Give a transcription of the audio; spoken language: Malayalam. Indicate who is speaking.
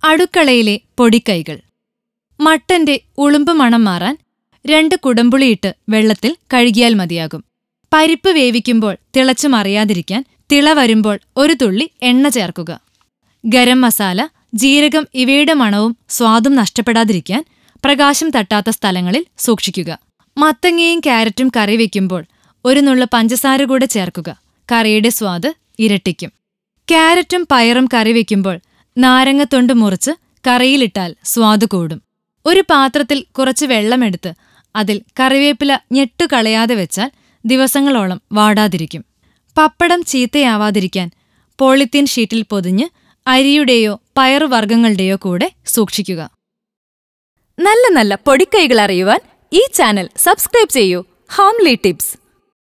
Speaker 1: അടുക്കളയിലെ പൊടിക്കൈകൾ മട്ടന്റെ ഉളുമ്പ് മണം മാറാൻ രണ്ട് കുടമ്പുളിയിട്ട് വെള്ളത്തിൽ കഴുകിയാൽ മതിയാകും പരിപ്പ് വേവിക്കുമ്പോൾ തിളച്ചു മറിയാതിരിക്കാൻ തിള വരുമ്പോൾ ഒരു തുള്ളി എണ്ണ ചേർക്കുക ഗരം മസാല ജീരകം ഇവയുടെ മണവും സ്വാദും നഷ്ടപ്പെടാതിരിക്കാൻ പ്രകാശം തട്ടാത്ത സ്ഥലങ്ങളിൽ സൂക്ഷിക്കുക മത്തങ്ങയും ക്യാരറ്റും കറി വയ്ക്കുമ്പോൾ ഒരു നുള്ള പഞ്ചസാര കൂടെ ചേർക്കുക കറിയുടെ സ്വാദ് ഇരട്ടിക്കും ക്യാരറ്റും പയറും കറി വയ്ക്കുമ്പോൾ നാരങ്ങത്തൊണ്ട് മുറിച്ച് കറിയിലിട്ടാൽ സ്വാദ് കൂടും ഒരു പാത്രത്തിൽ കുറച്ച് വെള്ളമെടുത്ത് അതിൽ കറിവേപ്പില ഞെട്ടുകളയാതെ വെച്ചാൽ ദിവസങ്ങളോളം വാടാതിരിക്കും പപ്പടം ചീത്തയാവാതിരിക്കാൻ പോളിത്തീൻ ഷീറ്റിൽ പൊതിഞ്ഞ് അരിയുടെയോ പയറുവർഗ്ഗങ്ങളുടെയോ കൂടെ സൂക്ഷിക്കുക നല്ല നല്ല പൊടിക്കൈകൾ അറിയുവാൻ ഈ ചാനൽ സബ്സ്ക്രൈബ് ചെയ്യൂ ഹോംലി ടിപ്സ്